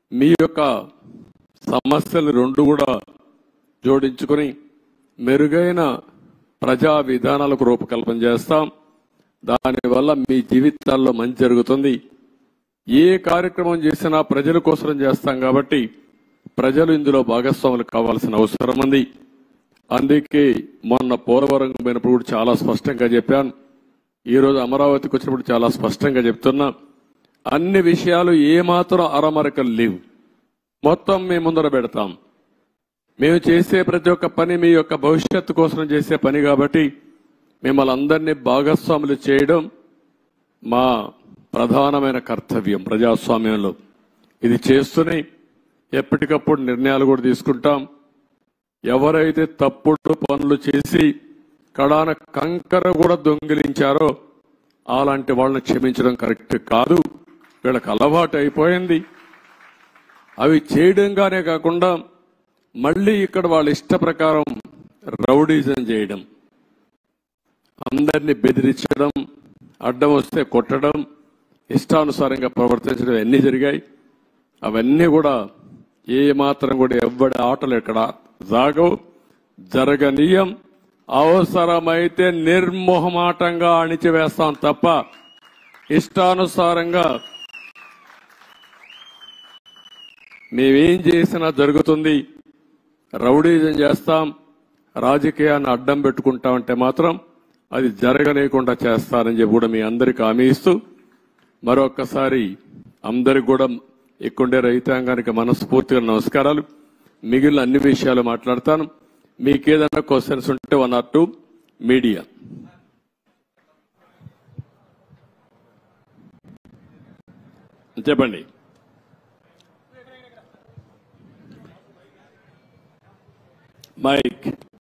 మీ యొక్క సమస్యలు రెండు కూడా జోడించుకొని మెరుగైన ప్రజా విధానాలకు రూపకల్పన చేస్తాం దానివల్ల మీ జీవితాల్లో మంచి జరుగుతుంది ఏ కార్యక్రమం చేసినా ప్రజల కోసం చేస్తాం కాబట్టి ప్రజలు ఇందులో భాగస్వాములు కావాల్సిన అవసరం ఉంది అందుకే మొన్న పోలవరం పోయినప్పుడు కూడా చాలా స్పష్టంగా చెప్పాను ఈ రోజు అమరావతికి వచ్చినప్పుడు చాలా స్పష్టంగా చెప్తున్నా అన్ని విషయాలు ఏమాత్రం అరమరకలు లేవు మొత్తం మీ ముందర పెడతాం మేము చేసే ప్రతి ఒక్క పని మీ యొక్క భవిష్యత్తు కోసం చేసే పని కాబట్టి మిమ్మల్ని అందరినీ భాగస్వాములు చేయడం మా ప్రధానమైన కర్తవ్యం ప్రజాస్వామ్యంలో ఇది చేస్తూనే ఎప్పటికప్పుడు నిర్ణయాలు కూడా తీసుకుంటాం ఎవరైతే తప్పుడు పనులు చేసి కడాన కంకర కూడా దొంగిలించారో అలాంటి వాళ్ళని క్షమించడం కరెక్ట్ కాదు వీళ్ళకి అలవాటు అయిపోయింది అవి చేయడంగానే కాకుండా మళ్ళీ ఇక్కడ వాళ్ళ ఇష్ట ప్రకారం రౌడీజం చేయడం అందరినీ బెదిరించడం అడ్డం వస్తే కొట్టడం ఇష్టానుసారంగా ప్రవర్తించడం అన్నీ జరిగాయి అవన్నీ కూడా ఏ మాత్రం కూడా ఎవ్వడి ఆటలు ఇక్కడ జాగవు జరగనీయం అవసరమైతే నిర్మోహమాటంగా అణిచివేస్తాం తప్ప ఇష్టానుసారంగా మేమేం చేసినా జరుగుతుంది రౌడీజం చేస్తాం రాజకీయాన్ని అడ్డం పెట్టుకుంటామంటే మాత్రం అది జరగలేకుండా చేస్తానని చెప్పి కూడా మీ అందరికి హామీ ఇస్తూ మరొక్కసారి అందరికి కూడా ఇక్కడుండే రైతాంగానికి మనస్ఫూర్తిగా నమస్కారాలు మిగిలిన అన్ని విషయాలు మాట్లాడతాను మీకు ఏదైనా క్వశ్చన్స్ ఉంటే వన్ ఆర్ టూ మీడియా చెప్పండి మైక్